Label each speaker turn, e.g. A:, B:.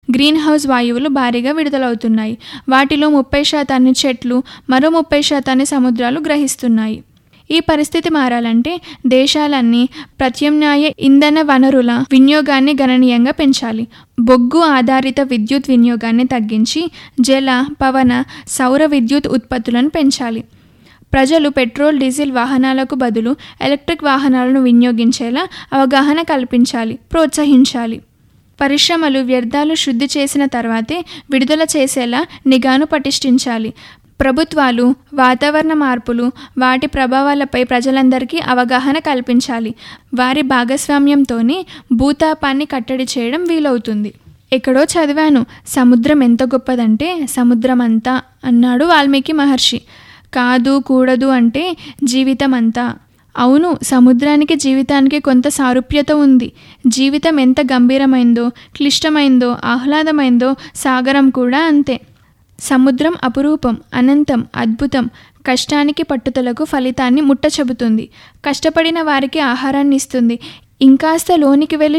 A: green house వాయువులు భారీగా విడుదలవుతున్నాయి వాటిలో ముప్పై శాతాన్ని చెట్లు మరో ముప్పై శాతాన్ని సముద్రాలు గ్రహిస్తున్నాయి ఈ పరిస్థితి మారాలంటే దేశాలన్నీ ప్రత్యామ్నాయ ఇంధన వనరుల వినియోగాన్ని గణనీయంగా పెంచాలి బొగ్గు ఆధారిత విద్యుత్ వినియోగాన్ని తగ్గించి జల పవన సౌర విద్యుత్ ఉత్పత్తులను పెంచాలి ప్రజలు పెట్రోల్ డీజిల్ వాహనాలకు బదులు ఎలక్ట్రిక్ వాహనాలను వినియోగించేలా అవగాహన కల్పించాలి ప్రోత్సహించాలి పరిశ్రమలు వ్యర్థాలు శుద్ధి చేసిన తర్వాతే విడుదల చేసేలా నిఘాను పటిష్ఠించాలి ప్రభుత్వాలు వాతావరణ మార్పులు వాటి ప్రభావాలపై ప్రజలందరికీ అవగాహన కల్పించాలి వారి భాగస్వామ్యంతోనే భూతాపాన్ని కట్టడి చేయడం వీలవుతుంది ఎక్కడో చదివాను సముద్రం ఎంత గొప్పదంటే సముద్రం అంతా అన్నాడు వాల్మీకి మహర్షి కాదు కూడదు అంటే జీవితం అంతా అవును సముద్రానికి జీవితానికి కొంత సారూప్యత ఉంది జీవితం ఎంత గంభీరమైందో క్లిష్టమైందో ఆహ్లాదమైందో సాగరం కూడా అంతే సముద్రం అపురూపం అనంతం అద్భుతం కష్టానికి పట్టుదలకు ఫలితాన్ని ముట్ట చెబుతుంది కష్టపడిన వారికి ఆహారాన్ని ఇస్తుంది ఇంకాస్త లోనికి వెళ్ళి